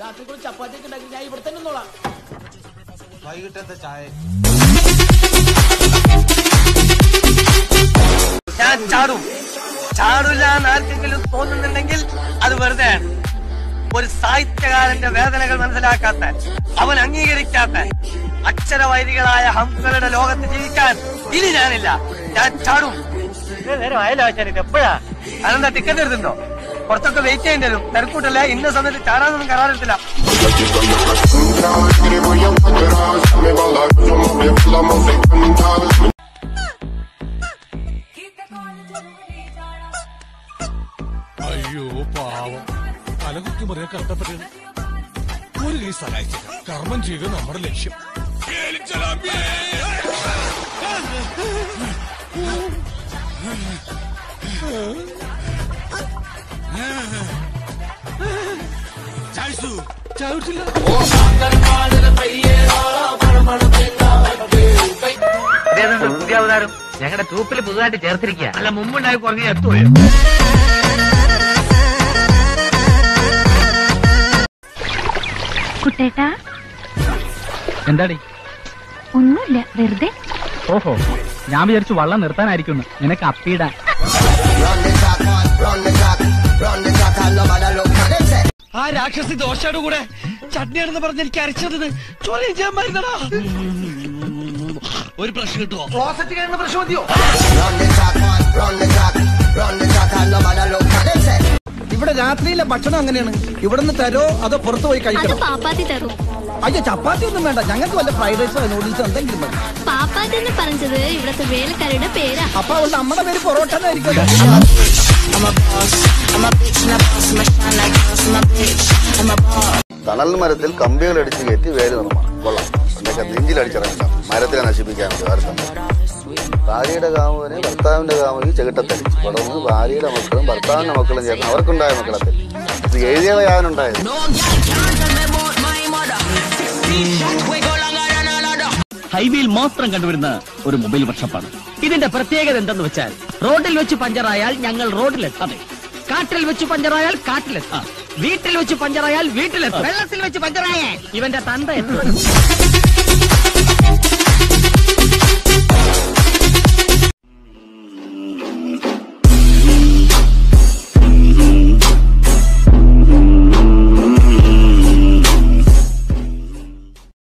രാത്രി ചപ്പാത്തി ഒക്കെ ഉണ്ടാക്കി ഞാൻ ഇവിടെ തന്നെ നിന്നോളാം വൈകിട്ടത്തെ ചായ ഞാൻ ചാടും ചാടില്ല എന്ന് ആർക്കെങ്കിലും തോന്നുന്നുണ്ടെങ്കിൽ അത് വെറുതെ ഒരു സാഹിത്യകാരന്റെ വേദനകൾ മനസ്സിലാക്കാത്ത അവൻ അംഗീകരിക്കാത്ത അക്ഷരവൈദികളായ ഹംസകളുടെ ലോകത്ത് ജീവിക്കാൻ ഇനി ഞാനില്ല ഞാൻ ചാടും നേരം ആയല്ലോ ആശാരി എപ്പോഴാ അതെന്താ ടിക്കറ്റ് എടുത്തിട്ടുണ്ടോ കുറച്ചൊക്കെ വെയിറ്റ് ചെയ്യേണ്ടി വരും തിരക്കൂട്ടല്ല ഇന്ന സമയത്ത് ചാടാനൊന്നും കരാറെടുത്തില്ല അയ്യോ പാവം തലകുത്തി മറിയാൻ കഷ്ടപ്പെട്ടത് ഒരു കൈ സഹായിച്ചില്ല കർമ്മം ചെയ്യുക നമ്മുടെ ലക്ഷ്യം ചാടിച്ചില്ല ഇതേതുണ്ട് പുതിയ അവതാരം ഞങ്ങളുടെ ട്രൂപ്പിൽ പുതുതായിട്ട് ചേർത്തിരിക്കുക അല്ല മുമ്പുണ്ടായി കുറഞ്ഞ എത്തുപോയോ കുട്ടേട്ടാ എന്താടി ഒന്നുമില്ല വെറുതെ ഓഹോ ഞാൻ വിചാരിച്ചു വള്ളം നിർത്താനായിരിക്കുന്നു നിനക്ക് അപ്പിയിടാൻ ആ രാക്ഷസി ദോശയുടെ കൂടെ ചട്നിയാണെന്ന് പറഞ്ഞ് എനിക്ക് അരച്ചത് ചോദ്യം ചെയ്യാൻ മരുന്നടാ ഒരു പ്രശ്നം കിട്ടുമോ ക്ലോസറ്റ് കഴിയുന്ന പ്രശ്നം മതിയോ ഇവിടെ രാത്രിയിലെ ഭക്ഷണം അങ്ങനെയാണ് ഇവിടെ നിന്ന് തരോ അതോ പുറത്തു പോയി അത് കഴിക്കണോ പാപ്പാത്തി തരും അയ്യോ ചപ്പാത്തി ഒന്നും വേണ്ട ഞങ്ങൾക്ക് വല്ല ഫ്രൈഡ് റൈസോ നൂഡിൽസോ എന്തെങ്കിലും മതി പാപ്പാത്തി എന്ന് പറഞ്ഞത് ഇവിടത്തെ വേലക്കാരുടെ പേരാ അപ്പൊ അവളുടെ നമ്മുടെ പേര് പൊറോട്ട എന്നായിരിക്കും തണൽ മരത്തിൽ കമ്പികൾ അടിച്ചു കയറ്റി വേര് നിർമ്മാണം കൊള്ളാം എന്തൊക്കെ നെഞ്ചിൽ അടിച്ചിറങ്ങില്ല മരത്തിനെ നശിപ്പിക്കാൻ വേർത്തം ഭാര്യയുടെ കാമുവിനെ ഭർത്താവിന്റെ കാമുകി ചെകിട്ടത്തടിച്ചു തുടർന്ന് ഭാര്യയുടെ മക്കളും ഭർത്താവിന്റെ മക്കളും ചേർന്ന് അവർക്കുണ്ടായ മക്കളത്തിൽ ഇത് എഴുതിയത് ഞാനുണ്ടായത് ഹൈവേയിൽ മാത്രം കണ്ടുവരുന്ന ഒരു മൊബൈൽ വർഷപ്പാണ് ഇതിന്റെ പ്രത്യേകത എന്തെന്ന് വെച്ചാൽ റോഡിൽ വെച്ച് പഞ്ചറായാൽ ഞങ്ങൾ റോഡിലെത്തും അതെ കാട്ടിൽ വെച്ച് പഞ്ചറായാൽ കാട്ടിലെത്താം വീട്ടിൽ വെച്ച് പഞ്ചറായാൽ വീട്ടിലെത്തും വെള്ളത്തിൽ വെച്ച് പഞ്ചറായാൽ ഇവന്റെ തന്ത എത്തും